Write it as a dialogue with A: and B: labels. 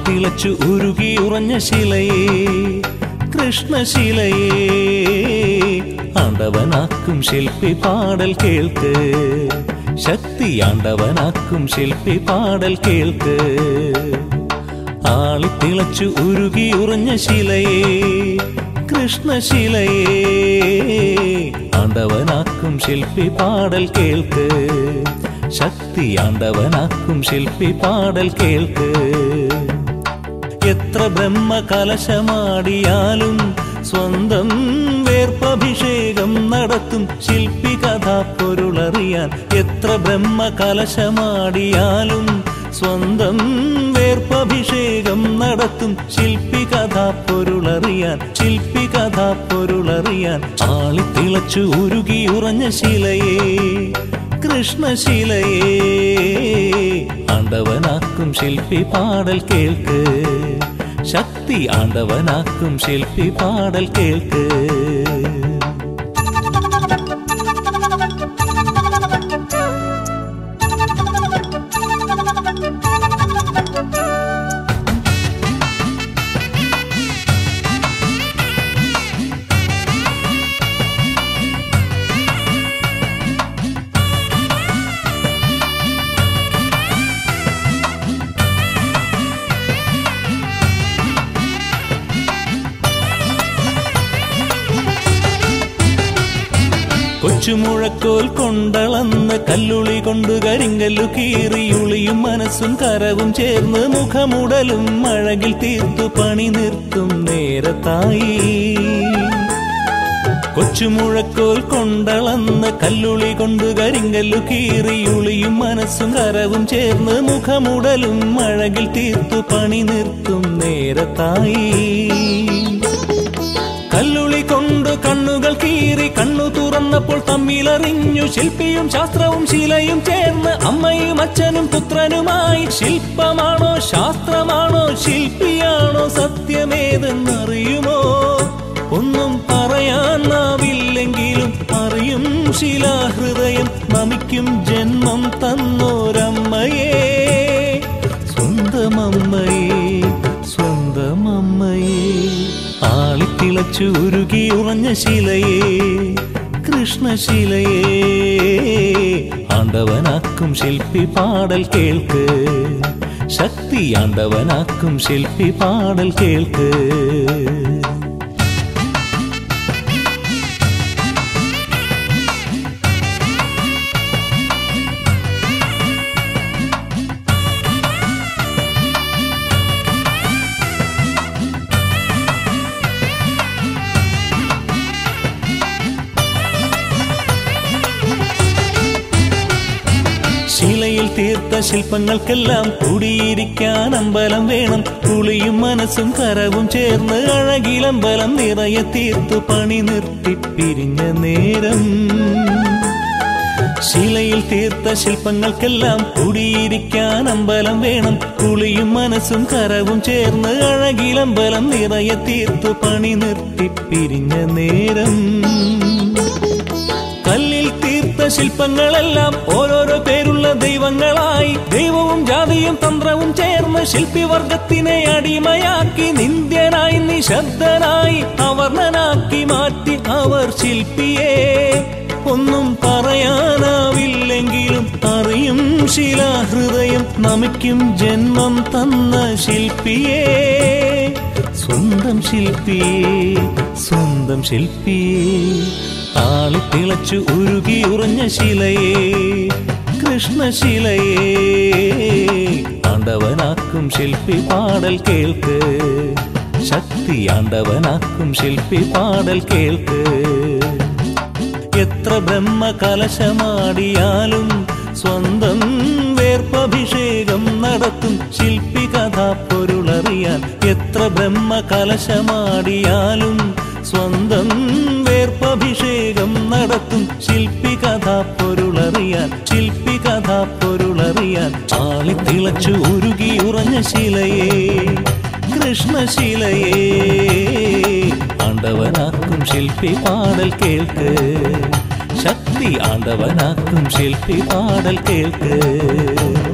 A: ആളിത്തിളച്ചു ഉരുകി ഉറഞ്ഞ ശിലയേ കൃഷ്ണശിലയേ ആണ്ടവനാക്കും ശില്പി പാടൽ കേൾക്ക് ശക്തി ആണ്ടവനാക്കും ശില്പി പാടൽ കേൾക്ക് ആളിത്തിളച്ചു ഉരുകി ഉറഞ്ഞ ശിലയേ കൃഷ്ണശിലയേ ആണ്ടവനാക്കും ശില്പി പാടൽ കേൾക്ക് ശക്തി ആണ്ടവനാക്കും ശില്പി പാടൽ കേൾക്ക് എത്ര ബ്രഹ്മ കലശമാടിയാലും സ്വന്തം വേർപ്പഭിഷേകം നടത്തും ശില്പി കഥാ പൊരുളറിയാൻ എത്ര ബ്രഹ്മ കലശമാടിയാലും സ്വന്തം വേർപ്പഭിഷേകം നടത്തും ശില്പി കഥാ പൊരുളറിയാൻ ശില്പി കഥാ പൊരുളറിയാൻ ആളിത്തിളച്ചു ഉരുകി ഉറഞ്ഞ ശിലയേ കൃഷ്ണശിലയേ ആണ്ടവനാക്കും ശില്പി പാടൽ കേൾക്ക് ശക്തി ആണ്ടവനാക്കും ശില്പി പാടൽ കേൾക്ക് കൊച്ചുമുഴക്കോൽ കൊണ്ടളന്ന് കല്ലുളി കൊണ്ട് കരിങ്കല്ലു കീറിയുളിയും മനസ്സും കരവും ചേർന്ന് മുഖമുടലും അഴകിൽ തീർത്തു പണി നിർത്തും നേരത്തായി കൊച്ചുമുഴക്കോൽ കൊണ്ടളന്ന് കല്ലുളി കൊണ്ട് കരിങ്കല്ലു കീറിയുളിയും മനസ്സും കരവും ചേർന്ന് മുഖമുടലും അഴകിൽ തീർത്തു പണി നിർത്തും നേരത്തായി കല്ലുളി കൊണ്ട് കണ്ണുകൾ കീറി കണ്ണു തുറന്നപ്പോൾ തമ്മിലറിഞ്ഞു ശില്പിയും ശാസ്ത്രവും ശീലയും ചേർന്ന് അമ്മയും അച്ഛനും പുത്രനുമായി ശില്പമാണോ ശാസ്ത്രമാണോ ശില്പിയാണോ സത്യമേതെന്നറിയുമോ ഒന്നും പറയാനാവില്ലെങ്കിലും അറിയും ശിലാഹൃദയം നമിക്കും ജന്മം തന്നോരമ്മയേ സ്വന്തം അമ്മയേ സ്വന്തം അമ്മയേ ആളിത്തിളച്ചു ഉരുകി ഉറഞ്ഞ ശിലയേ കൃഷ്ണശിലയേ ആണ്ടവനാക്കും ശില്പി പാടൽ കേൾക്ക് ശക്തി ആണ്ടവനാക്കും ശില്പി പാടൽ കേൾക്ക് ശിലയിൽ തീർത്ത ശില്പങ്ങൾക്കെല്ലാം കൂടിയിരിക്കാൻ അമ്പലം വേണം പുളിയും മനസ്സും കരവും ചേർന്ന് അഴകിലമ്പലം നിറയെ തീർത്തു പണി നിർത്തി പിരിഞ്ഞ നേരം ശിലയിൽ തീർത്ത ശില്പങ്ങൾക്കെല്ലാം കൂടിയിരിക്കാൻ അമ്പലം വേണം പുളിയും മനസ്സും കരവും ചേർന്ന് അഴകിലമ്പലം നിറയെ തീർത്തു പണി നിർത്തി പിരിഞ്ഞ നേരം കല്ലിൽ തീർത്ത ശില്പങ്ങളെല്ലാം ഓരോരോ പേരുള്ള ദൈവങ്ങളായി ദൈവവും ജാതിയും തന്ത്രവും ചേർന്ന് ശില്പിവർഗത്തിനെ അടിമയാക്കി നിന്ദ്യനായി നിശബ്ദനായി അവർണനാക്കി മാറ്റി അവർ ശില്പിയെ ഒന്നും പറയാനാവില്ലെങ്കിലും അറിയും ശിലാഹൃദയം നമിക്കും ജന്മം തന്ന ശില്പിയേ സ്വന്തം ശില്പിയേ സ്വന്തം ശില്പിയേ ആളിത്തിളച്ചു ഉരുകി ഉറഞ്ഞ ശിലയേ കൃഷ്ണശിലയേ ആണ്ടവനാക്കും ശില്പി പാടൽ കേൾക്ക് ശക്തി ആണ്ടവനാക്കും ശില്പി പാടൽ കേൾക്ക് എത്ര ബ്രഹ്മ കലശമാടിയാലും സ്വന്തം വേർപ്പഭിഷേകം നടത്തും ശില്പി കഥാ പൊരുളറിയാൻ എത്ര ബ്രഹ്മ കലശമാടിയാലും സ്വന്തം വേർപ്പഭിഷേകം നടത്തും ശില്പി കഥാ പൊരുളറിയാൻ ശില്പി കഥാ പൊരുളറിയാൻ ആളിത്തിളച്ചു ഉരുകി ഉറഞ്ഞ ശിലയേ കൃഷ്ണശിലയേ ആണ്ടവനാക്കും ശില്പി പാടൽ കേൾക്ക് ശക്തി ആണ്ടവനാക്കും ശില്പി പാടൽ കേൾക്ക്